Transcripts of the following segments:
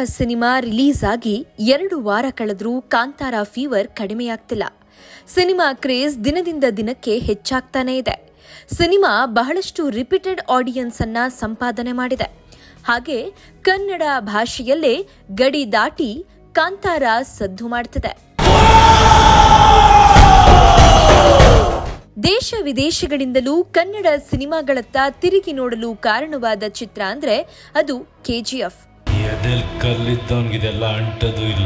cinema release ಆಗಿ ಎರಡು ವಾರ ಕಳೆದ್ರೂ ಕಾಂತಾರ ಫೀವರ್ ಕಡಿಮೆಯಾಗ್ತಿಲ್ಲ ಸಿನಿಮಾ ಕ್ರೇಜ್ ದಿನದಿಂದ ದಿನಕ್ಕೆ ಹೆಚ್ಚಾಗ್ತಾನೇ ಇದೆ ಸಿನಿಮಾ ಬಹಳಷ್ಟು ರಿಪೀಟೆಡ್ ಆಡಿಯನ್ಸ್ ಅನ್ನ ಸಂಪಾದನೆ ಮಾಡಿದೆ ಹಾಗೆ ಕನ್ನಡ ಭಾಷೆಯಲ್ಲೇ ಗಡಿ ದಾಟಿ ಕಾಂತಾರ ಸದ್ದು ಮಾಡ್ತಿದೆ ದೇಶ ವಿದೇಶಗಳಿಂದಲೂ ಕನ್ನಡ ಸಿನಿಮಾಗಳತ್ತ ತಿರುಗಿ ನೋಡಲು ಕಾರಣವಾದ ಚಿತ್ರ ಅಂದ್ರೆ ಅದು ಕೆಜಿಎಫ್ ಎದೆಲ್ ಕಲ್ಲಿದ್ದವನ್ಗಿದೆಲ್ಲ ಅಂಟದು ಇಲ್ಲ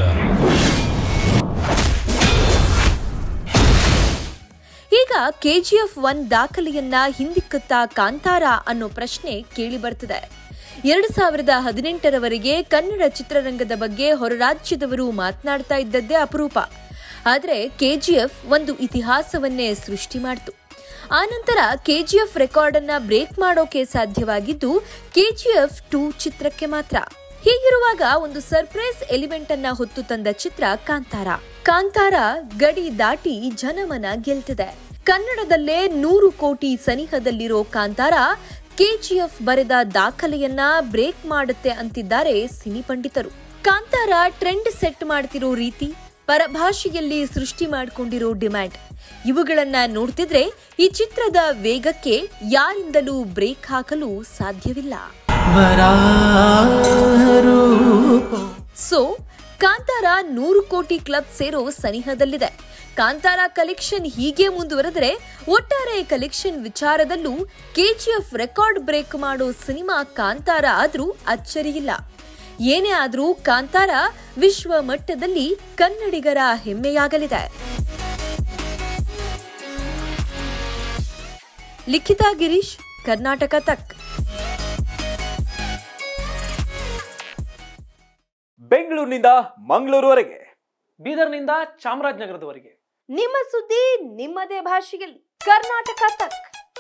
ಈಗ ಕೆಜಿಎಫ್ ಒನ್ ದಾಖಲೆಯನ್ನ ಹಿಂದಿಕ್ಕುತ್ತಾ ಕಾಂತಾರ ಅನ್ನೋ ಪ್ರಶ್ನೆ ಕೇಳಿ ಬರ್ತಿದೆ ಎರಡು ಸಾವಿರದ ಹದಿನೆಂಟರವರೆಗೆ ಕನ್ನಡ ಚಿತ್ರರಂಗದ ಬಗ್ಗೆ ಹೊರರಾಜ್ಯದವರು ಮಾತನಾಡ್ತಾ ಇದ್ದದ್ದೇ ಅಪರೂಪ ಆದರೆ ಕೆಜಿಎಫ್ ಒಂದು ಇತಿಹಾಸವನ್ನೇ ಸೃಷ್ಟಿ ಮಾಡಿತು ಆನಂತರ ಕೆಜಿಎಫ್ ರೆಕಾರ್ಡ್ ಅನ್ನ ಬ್ರೇಕ್ ಮಾಡೋಕೆ ಸಾಧ್ಯವಾಗಿದ್ದು ಕೆಜಿಎಫ್ ಟೂ ಚಿತ್ರಕ್ಕೆ ಮಾತ್ರ ಹೀಗಿರುವಾಗ ಒಂದು ಸರ್ಪ್ರೈಸ್ ಎಲಿಮೆಂಟ್ ಅನ್ನ ಹೊತ್ತು ತಂದ ಚಿತ್ರ ಕಾಂತಾರ ಕಾಂತಾರ ಗಡಿ ದಾಟಿ ಜನಮನ ಗೆಲ್ತಿದೆ ಕನ್ನಡದಲ್ಲೇ ನೂರು ಕೋಟಿ ಸನಿಹದಲ್ಲಿರೋ ಕಾಂತಾರ ಕೆಜಿಎಫ್ ಬರೆದ ದಾಖಲೆಯನ್ನ ಬ್ರೇಕ್ ಮಾಡುತ್ತೆ ಅಂತಿದ್ದಾರೆ ಸಿನಿ ಪಂಡಿತರು ಕಾಂತಾರ ಟ್ರೆಂಡ್ ಸೆಟ್ ಮಾಡ್ತಿರೋ ರೀತಿ ಪರಭಾಷೆಯಲ್ಲಿ ಸೃಷ್ಟಿ ಮಾಡಿಕೊಂಡಿರೋ ಡಿಮ್ಯಾಂಡ್ ಇವುಗಳನ್ನ ನೋಡ್ತಿದ್ರೆ ಈ ಚಿತ್ರದ ವೇಗಕ್ಕೆ ಯಾರಿಂದಲೂ ಬ್ರೇಕ್ ಹಾಕಲು ಸಾಧ್ಯವಿಲ್ಲ ಸೊ ಕಾಂತಾರ ನೂರು ಕೋಟಿ ಕ್ಲಬ್ ಸೇರೋ ಸನಿಹದಲ್ಲಿದೆ ಕಾಂತಾರ ಕಲೆಕ್ಷನ್ ಹೀಗೆ ಮುಂದುವರೆದರೆ ಒಟ್ಟಾರೆ ಕಲೆಕ್ಷನ್ ವಿಚಾರದಲ್ಲೂ ಕೆಜಿಎಫ್ ರೆಕಾರ್ಡ್ ಬ್ರೇಕ್ ಮಾಡೋ ಸಿನಿಮಾ ಕಾಂತಾರ ಆದ್ರೂ ಅಚ್ಚರಿಯಿಲ್ಲ ಏನೇ ಆದ್ರೂ ಕಾಂತಾರ ವಿಶ್ವ ಮಟ್ಟದಲ್ಲಿ ಕನ್ನಡಿಗರ ಹೆಮ್ಮೆಯಾಗಲಿದೆ ಲಿಖಿತಾ ಗಿರೀಶ್ ಕರ್ನಾಟಕ ತಕ್ ಬೆಂಗಳೂರಿನಿಂದ ಮಂಗಳೂರುವರೆಗೆ ಬೀದರ್ನಿಂದ ಚಾಮರಾಜನಗರದವರೆಗೆ ನಿಮ್ಮ ಸುದ್ದಿ ನಿಮ್ಮದೇ ಭಾಷೆಯಲ್ಲಿ ಕರ್ನಾಟಕ ತಕ್